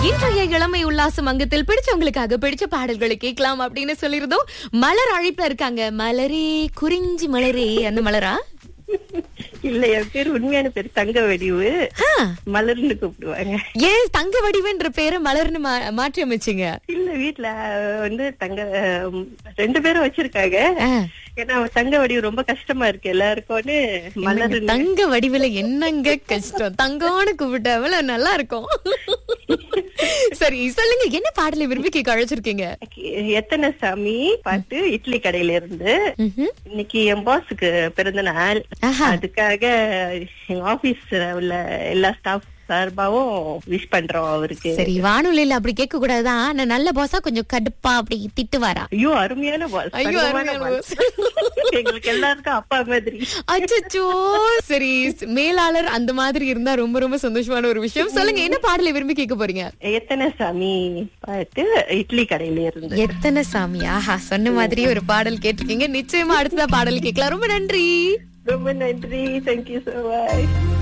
இன்றைய இளமை உல்லாசம் அங்கத்தில் பிடிச்சவங்களுக்காக பிடிச்ச பாடல்களை கேட்கலாம் அப்படின்னு சொல்லிருந்தோம் மலர் அழைப்புல இருக்காங்க மலரே குறிஞ்சி மலரே அந்த மலரா இல்ல என் பேர் உண்மையான பேர் தங்க வடிவு ஆ, மலர்னு கூப்பிடுவாங்க ஏன் தங்க வடிவுன்ற பேரை மலர்னு மா- மாற்றி அமைச்சீங்க இல்ல வீட்ல அஹ், வந்து தங்க அஹ், ரெண்டு பேரும் வச்சிருக்காங்க ஆ, ஏன்னா தங்க வடிவு ரொம்ப கஷ்டமா இருக்கு எல்லாருக்கும்னு மலர் என்னங்க, தங்க வடிவுல என்னங்க கஷ்டம் தங்கம்னு கூப்பிட்ட அவ்வளவு நல்லா இருக்கும் சரி சொல்லுங்க என்ன பாடலை விரும்பி கேட்க அழைச்சிருக்கீங்க எத்தனை சாமி பாட்டு இட்லி கடையில இருந்து ம்ஹும். இன்னைக்கு என் பாஸுக்கு பிறந்த நாள் ஆஹா. அதுக்காக எங்க ஆபீஸ்ல உள்ள எல்லா ஸ்டாஃப் சார்பாவும் விஷ் பண்றோம் அவருக்கு சரி வானொலியில அப்படி கேட்க கூடாதான் நான் நல்ல பாஸா கொஞ்சம் கடுப்பா அப்படி திட்டு வரா ஐயோ அருமையான பாஸ் ஐயோ, தங்கமான அருமையான boss. எங்களுக்கு எல்லாருக்கும் அப்பா மாதிரி அச்சச்சோ சரி மேலாளர் அந்த மாதிரி இருந்தா ரொம்ப ரொம்ப சந்தோஷமான ஒரு விஷயம் சொல்லுங்க என்ன பாடலை விரும்பி கேட்க போறீங்க எத்தனை சாமி பாட்டு இட்லி கடையில இருந்து எத்தனை சாமி ஆஹா சொன்ன மாதிரி ஒரு பாடல் கேட்டிருக்கீங்க நிச்சயமா அடுத்ததா பாடல் கேட்கலாம் ரொம்ப நன்றி ரொம்ப நன்றி தேங்க்யூ so much